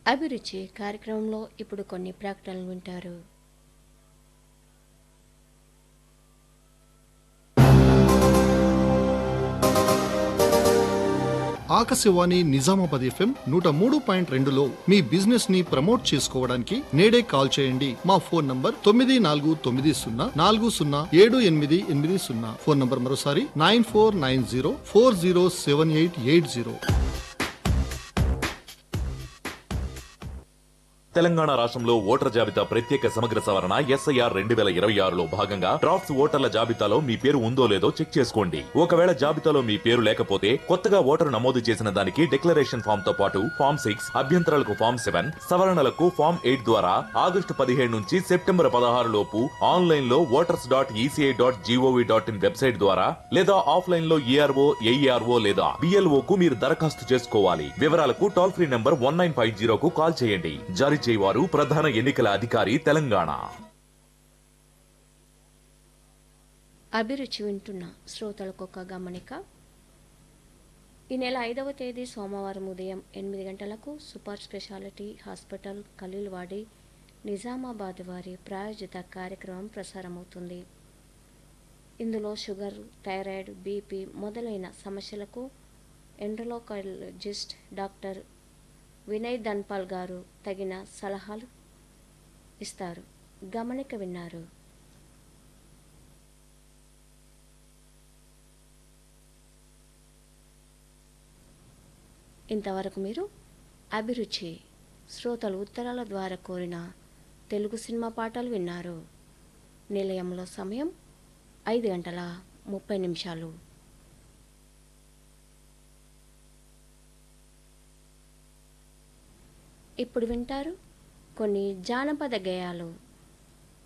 అభిరుచి కార్యక్రమంలో ఇప్పుడు కొన్ని ప్రకటనలు వింటారు ఆకాశవాణి నిజామాబాద్ ఎఫ్ఎం నూట మూడు పాయింట్ రెండులో మీ బిజినెస్ ని ప్రమోట్ చేసుకోవడానికి నేడే కాల్ చేయండి మా ఫోన్ నంబర్ తొమ్మిది నాలుగు తొమ్మిది సున్నా నాలుగు సున్నా ఏడు ఎనిమిది ఎనిమిది సున్నా ఫోన్ నంబర్ మరోసారి nine four nine zero four zero seven eight eight zero Telangana రాష్ట్రంలో ఓటర్ జాబితా ప్రత్యేక సమగ్ర సవరణ ఎస్ఐఆర్ రెండు వేల ఇరవై ఆరులో భాగంగా డ్రాఫ్ట్స్ ఓటర్ల జాబితాలో మీ పేరు ఉందో లేదో చెక్ చేసుకోండి ఒకవేళ జాబితాలో మీ పేరు లేకపోతే కొత్తగా ఓటరు నమోదు చేసిన దానికి డిక్లరేషన్ ఫామ్ తో పాటు ఫామ్ సిక్స్ అభ్యంతరాలకు ఫామ్ సెవెన్ సవరణలకు ఫామ్ ఎయిట్ ద్వారా ఆగస్టు పదిహేడు నుంచి సెప్టెంబర్ పదహారు లోపు ఆన్లైన్ లో voters dot ECI dot GOV dot in website ద్వారా లేదా ఆఫ్లైన్ లో ఈఆర్ఓ ఏఈఆర్ఓ లేదా బిఎల్ఓ కు మీరు దరఖాస్తు చేసుకోవాలి వివరాలకు toll free number one nine five జీరోకు కాల్ చేయండి జారీ చేయవారు ప్రధాన ఎన్నికల అధికారి తెలంగాణ అభిరుచి వింటున్న శ్రోతలకు ఒక గమనిక ఈ నెల ఐదవ తేదీ సోమవారం ఉదయం ఎనిమిది గంటలకు super speciality hospital Khaleelwadi Nizamabad వారి ప్రాయోజిత కార్యక్రమం ప్రసారమవుతుంది ఇందులో షుగర్ థైరాయిడ్ బీపీ మొదలైన సమస్యలకు ఎండ్రలోకాలజిస్ట్ డాక్టర్ వినయ్ ధన్పాల్ గారు తగిన సలహాలు ఇస్తారు గమనిక విన్నారు ఇంతవరకు మీరు అభిరుచి శ్రోతలు ఉత్తరాల ద్వారా కోరిన తెలుగు సినిమా పాటలు విన్నారు నిలయంలో సమయం ఐదు గంటల ముప్పై నిమిషాలు ఇప్పుడు వింటారు కొన్ని జానపద గేయాలు